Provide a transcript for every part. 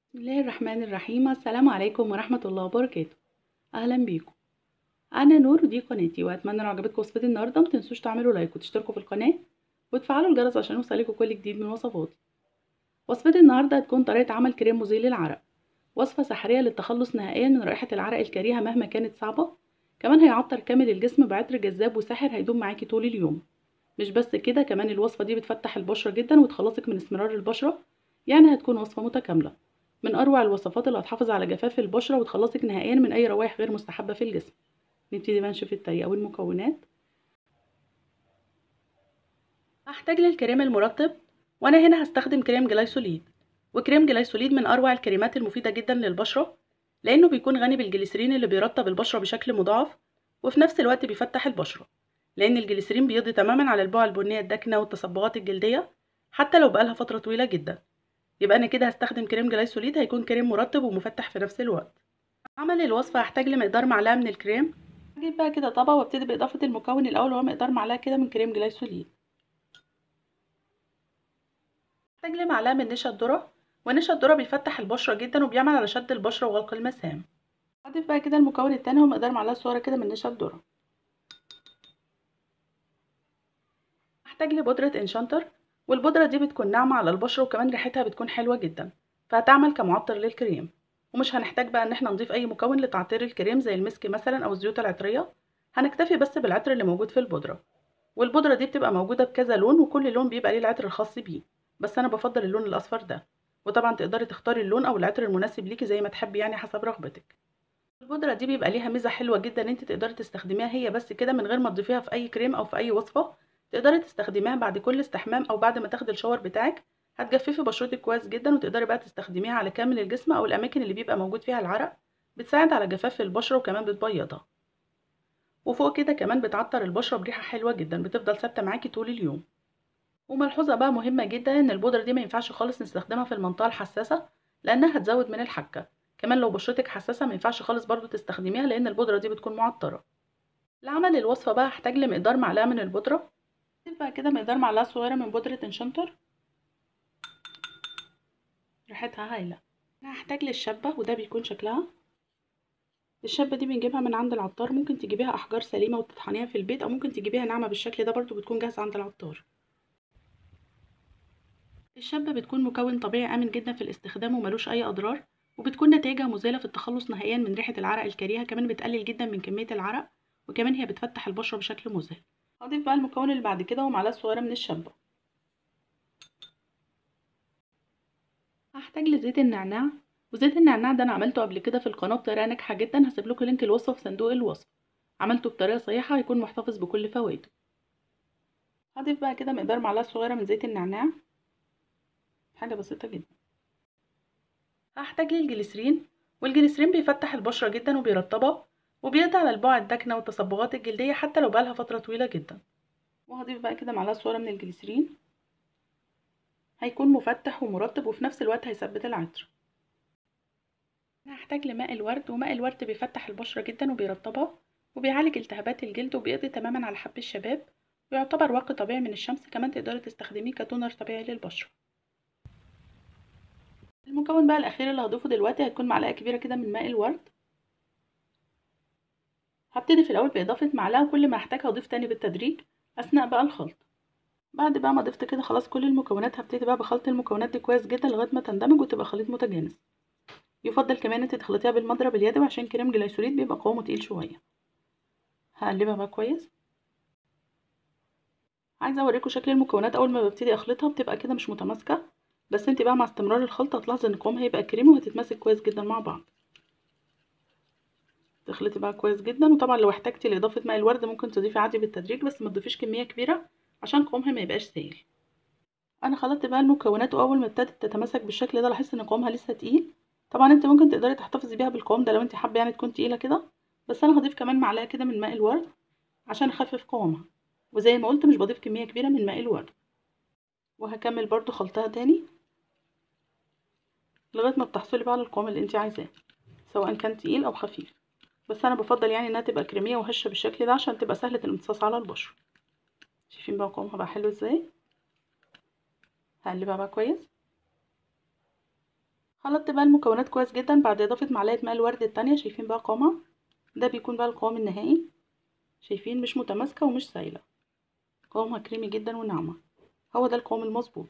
بسم الله الرحمن الرحيم السلام عليكم ورحمة الله وبركاته أهلا بيكم أنا نور ودي قناتي وأتمنى لو عجبتكم وصفتي النهاردة متنسوش تعملوا لايك وتشتركوا في القناة وتفعلوا الجرس عشان يوصلكوا كل جديد من وصفاتي وصفتي النهاردة هتكون طريقة عمل كريم مزيل للعرق وصفة سحرية للتخلص نهائيا من رائحة العرق الكريهة مهما كانت صعبة كمان هيعطر كامل الجسم بعطر جذاب وساحر هيدوم معاكي طول اليوم مش بس كده كمان الوصفة دي بتفتح البشرة جدا وتخلصك من اسمرار البشرة يعني هتكون وصفة متكاملة من أروع الوصفات اللي هتحافظ على جفاف البشرة وتخلصك نهائيا من أي روائح غير مستحبة في الجسم نبتدي بقى نشوف الطريقة والمكونات هحتاج للكريم المرطب وأنا هنا هستخدم كريم جلايسوليد وكريم جلايسوليد من أروع الكريمات المفيدة جدا للبشرة لأنه بيكون غني بالجليسرين اللي بيرطب البشرة بشكل مضاعف وفي نفس الوقت بيفتح البشرة لأن الجليسرين بيقضي تماما على البقع البنية الداكنة والتصبغات الجلدية حتى لو بقالها فترة طويلة جدا يبقى انا كده هستخدم كريم جلايسوليد هيكون كريم مرطب ومفتح في نفس الوقت عمل الوصفه هحتاج لمقدار معلقه من الكريم هجيب بقى كده طبق وابتدي باضافه المكون الاول وهو مقدار معلقه كده من كريم جلايسوليد هحتاج لمعلقه من نشا الذره ونشا الذره بيفتح البشره جدا وبيعمل على شد البشره وغلق المسام هضيف بقى كده المكون التاني هو مقدار معلقه صغيره كده من نشا الذره هحتاج لبودره انشانتر والبودرة دي بتكون ناعمة على البشرة وكمان ريحتها بتكون حلوة جدا فهتعمل كمعطر للكريم ومش هنحتاج بقى ان احنا نضيف اي مكون لتعطير الكريم زي المسك مثلا او الزيوت العطرية هنكتفي بس بالعطر اللي موجود في البودرة والبودرة دي بتبقى موجودة بكذا لون وكل لون بيبقى ليه العطر الخاص بيه بس انا بفضل اللون الاصفر ده وطبعا تقدري تختاري اللون او العطر المناسب ليكي زي ما تحبي يعني حسب رغبتك البودرة دي بيبقى ليها ميزة حلوة جدا انت تقدري تستخدميها هي بس كده من غير ما تضيفيها في اي كريم او في اي وصفة تقدري تستخدميها بعد كل استحمام او بعد ما تاخدي الشاور بتاعك هتجففي بشرتك كويس جدا وتقدري بقى تستخدميها على كامل الجسم او الاماكن اللي بيبقى موجود فيها العرق بتساعد على جفاف البشره وكمان بتبيضها وفوق كده كمان بتعطر البشره بريحه حلوه جدا بتفضل ثابته معاكي طول اليوم وملحوظه بقى مهمه جدا ان البودره دي ما ينفعش خالص نستخدمها في المنطقه الحساسه لانها هتزود من الحكه كمان لو بشرتك حساسه ما ينفعش خالص برضو تستخدميها لان البودره دي بتكون معطره لعمل الوصفه بقى هحتاج لمقدار معلقه من البودره بقى كده مقدار معلقه صغيره من بودره انشنتر ريحتها هايله انا هحتاج للشبه وده بيكون شكلها الشبه دي بنجيبها من عند العطار ممكن تجيبيها احجار سليمه وتطحنيها في البيت او ممكن تجيبيها ناعمه بالشكل ده برضو بتكون جاهزه عند العطار الشبه بتكون مكون طبيعي امن جدا في الاستخدام وملوش اي اضرار وبتكون نتائجها مزيله في التخلص نهائيا من ريحه العرق الكريهه كمان بتقلل جدا من كميه العرق وكمان هي بتفتح البشره بشكل مذهل هضيف بقى المكون اللي بعد كده ومعلقه صغيره من الشبه هحتاج لزيت النعناع وزيت النعناع ده انا عملته قبل كده في القناه بطريقه ناجحه جدا هسيب لكم لينك الوصفه في صندوق الوصف عملته بطريقه صحيحه هيكون محتفظ بكل فوائده هضيف بقى كده مقدار معلقه صغيره من زيت النعناع حاجه بسيطه جدا هحتاج للجليسرين والجليسرين بيفتح البشره جدا وبيرطبها وبيقضي على البقع الداكنه والتصبغات الجلديه حتى لو بقالها فتره طويله جدا وهضيف بقى كده معلقه صغيره من الجليسرين هيكون مفتح ومرطب وفي نفس الوقت هيثبت العطر هحتاج لماء الورد وماء الورد بيفتح البشره جدا وبيرطبها وبيعالج التهابات الجلد وبيقضي تماما على حب الشباب ويعتبر واقي طبيعي من الشمس كمان تقدري تستخدميه كتونر طبيعي للبشره المكون بقى الاخير اللي هضيفه دلوقتي هيكون معلقه كبيره كده من ماء الورد هبتدي في الاول باضافه معلقه وكل ما احتاج هضيف تاني بالتدريج اثناء بقى الخلط بعد بقى ما ضفت كده خلاص كل المكونات هبتدي بقى بخلط المكونات دي كويس جدا لغايه ما تندمج وتبقى خليط متجانس يفضل كمان انت تخلطيها بالمضرب اليدوي عشان كريم جلايسوليد بيبقى قوامه تقيل شويه هقلبها بقى كويس عايزه اوريكم شكل المكونات اول ما ببتدي اخلطها بتبقى كده مش متماسكه بس انت بقى مع استمرار الخلط هتلاحظي ان قوامها هيبقى كريمي وهتتماسك كويس جدا مع بعض تخلطي بقى كويس جدا وطبعا لو احتجتي لاضافه ماء الورد ممكن تضيفي عادي بالتدريج بس ما تضيفيش كميه كبيره عشان قوامها ما يبقاش سائل انا خلطت بقى المكونات واول ما ابتدت تتماسك بالشكل ده لاحظت ان قوامها لسه تقيل طبعا انت ممكن تقدري تحتفظي بيها بالقوام ده لو انت حابه يعني تكون تقيله كده بس انا هضيف كمان معلقه كده من ماء الورد عشان اخفف قوامها وزي ما قلت مش بضيف كميه كبيره من ماء الورد وهكمل برضو خلطها تاني لغايه ما بتحصلي بقى على القوام اللي انت عايزاه سواء كان تقيل او خفيف بس انا بفضل يعني انها تبقى كريميه وهشه بالشكل ده عشان تبقى سهله الامتصاص على البشره شايفين بقى قوامها بقى حلو ازاي هقلبها بقى كويس خلطت بقى المكونات كويس جدا بعد اضافه معلقه ماء الورد التانية شايفين بقى قوامها ده بيكون بقى القوام النهائي شايفين مش متماسكه ومش سايله قوامها كريمي جدا وناعمه هو ده القوام المظبوط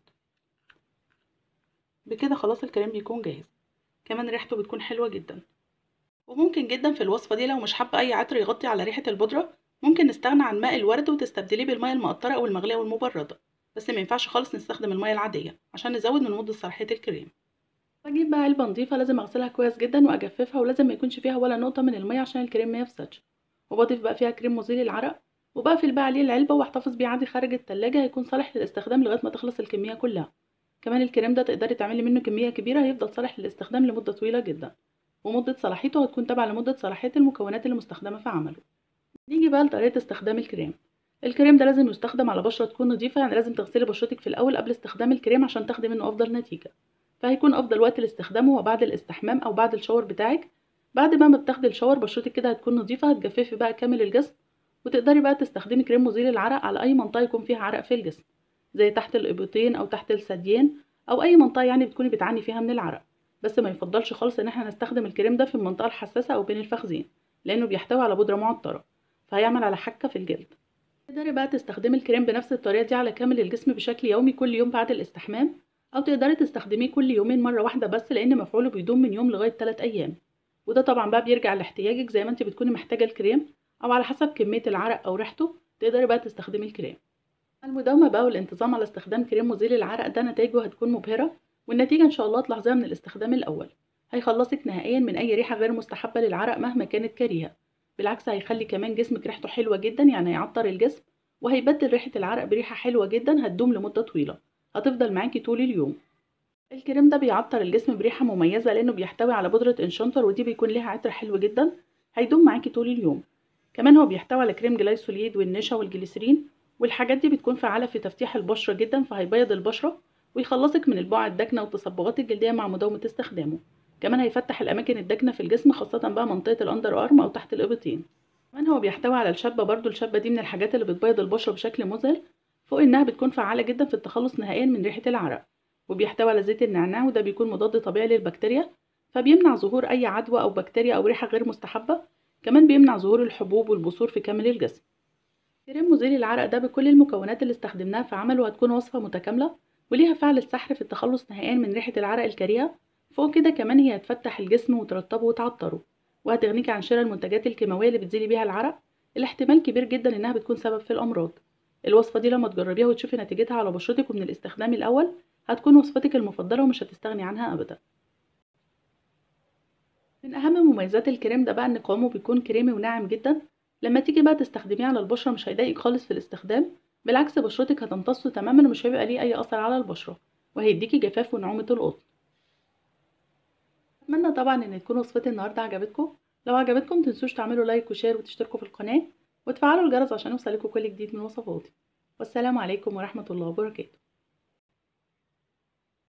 بكده خلاص الكريم بيكون جاهز كمان ريحته بتكون حلوه جدا وممكن جدا في الوصفه دي لو مش حابه اي عطر يغطي على ريحه البودره ممكن نستغنى عن ماء الورد وتستبدليه بالميه المقطره او المغليه والمبرده بس ما ينفعش خالص نستخدم الميه العاديه عشان نزود من مده صلاحيه الكريم بجيب بقى علبه نظيفه لازم اغسلها كويس جدا واجففها ولازم ما يكونش فيها ولا نقطه من الميه عشان الكريم ما يفسدش وبضيف بقى فيها كريم مزيل العرق وبقفل بقى عليه العلبه واحتفظ بيه عادي خارج التلاجة هيكون صالح للاستخدام لغايه ما تخلص الكميه كلها كمان الكريم ده تقدري تعملي منه كميه كبيره هيفضل صالح للاستخدام لمده طويله جدا ومده صلاحيته هتكون تابعه لمده صلاحيه المكونات اللي مستخدمه في عمله نيجي بقى لطريقه استخدام الكريم الكريم ده لازم يستخدم على بشره تكون نظيفه يعني لازم تغسلي بشرتك في الاول قبل استخدام الكريم عشان تاخدي منه افضل نتيجه فهيكون افضل وقت لاستخدامه هو بعد الاستحمام او بعد الشاور بتاعك بعد ما بتاخدي الشاور بشرتك كده هتكون نظيفه هتجففي بقى كامل الجسم وتقدري بقى تستخدمي كريم مزيل العرق على اي منطقه يكون فيها عرق في الجسم زي تحت الابطين او تحت الثديين او اي منطقه يعني بتكوني بتعاني فيها من العرق بس ما يفضلش خالص ان احنا نستخدم الكريم ده في المنطقه الحساسه او بين الفخذين لانه بيحتوي على بودره معطره فهيعمل على حكه في الجلد تقدري بقى تستخدمي الكريم بنفس الطريقه دي على كامل الجسم بشكل يومي كل يوم بعد الاستحمام او تقدري تستخدميه كل يومين مره واحده بس لان مفعوله بيدوم من يوم لغايه 3 ايام وده طبعا بقى بيرجع لاحتياجك زي ما انت بتكوني محتاجه الكريم او على حسب كميه العرق او ريحته تقدري بقى تستخدمي الكريم المداومه بقى والانتظام على استخدام كريم مزيل العرق ده نتائجه هتكون مبهره والنتيجه ان شاء الله تلاحظيها من الاستخدام الاول هيخلصك نهائيا من اي ريحه غير مستحبه للعرق مهما كانت كريهه بالعكس هيخلي كمان جسمك ريحته حلوه جدا يعني هيعطر الجسم وهيبدل ريحه العرق بريحه حلوه جدا هتدوم لمده طويله هتفضل معاكي طول اليوم الكريم ده بيعطر الجسم بريحه مميزه لانه بيحتوي على بودره انشنتر ودي بيكون ليها عطر حلو جدا هيدوم معاكي طول اليوم كمان هو بيحتوي على كريم جلايسوليد والنشا والجليسرين والحاجات دي بتكون فعاله في تفتيح البشره جدا فهيبيض البشره ويخلصك من البقع الداكنه والتصبغات الجلديه مع مداومه استخدامه كمان هيفتح الاماكن الداكنه في الجسم خاصه بقى منطقه الاندر ارم او تحت الابطين كمان هو بيحتوي على الشابه برضو الشابه دي من الحاجات اللي بتبيض البشره بشكل مذهل فوق انها بتكون فعاله جدا في التخلص نهائيا من ريحه العرق وبيحتوي على زيت النعناع وده بيكون مضاد طبيعي للبكتيريا فبيمنع ظهور اي عدوى او بكتيريا او ريحه غير مستحبه كمان بيمنع ظهور الحبوب والبثور في كامل الجسم كريم مزيل العرق ده بكل المكونات اللي استخدمناها في عمله هتكون وصفه متكامله وليها فعل السحر في التخلص نهائيا من ريحه العرق الكريهه فوق كده كمان هي هتفتح الجسم وترطبه وتعطره وهتغنيكي عن شراء المنتجات الكيماويه اللي بتزيلي بيها العرق الاحتمال كبير جدا انها بتكون سبب في الامراض الوصفه دي لما تجربيها وتشوفي نتيجتها على بشرتك ومن الاستخدام الاول هتكون وصفتك المفضله ومش هتستغني عنها ابدا من اهم مميزات الكريم ده بقى ان قوامه بيكون كريمي وناعم جدا لما تيجي بقى تستخدميه على البشره مش هيضايقك خالص في الاستخدام بالعكس بشرتك هتمتص تماما ومش هيبقى ليه اي اثر على البشره وهيديكي جفاف ونعومه القطن اتمنى طبعا ان تكون وصفتي النهارده عجبتكم لو عجبتكم متنسوش تعملوا لايك وشير وتشتركوا في القناه وتفعلوا الجرس عشان يوصلكوا كل جديد من وصفاتي والسلام عليكم ورحمه الله وبركاته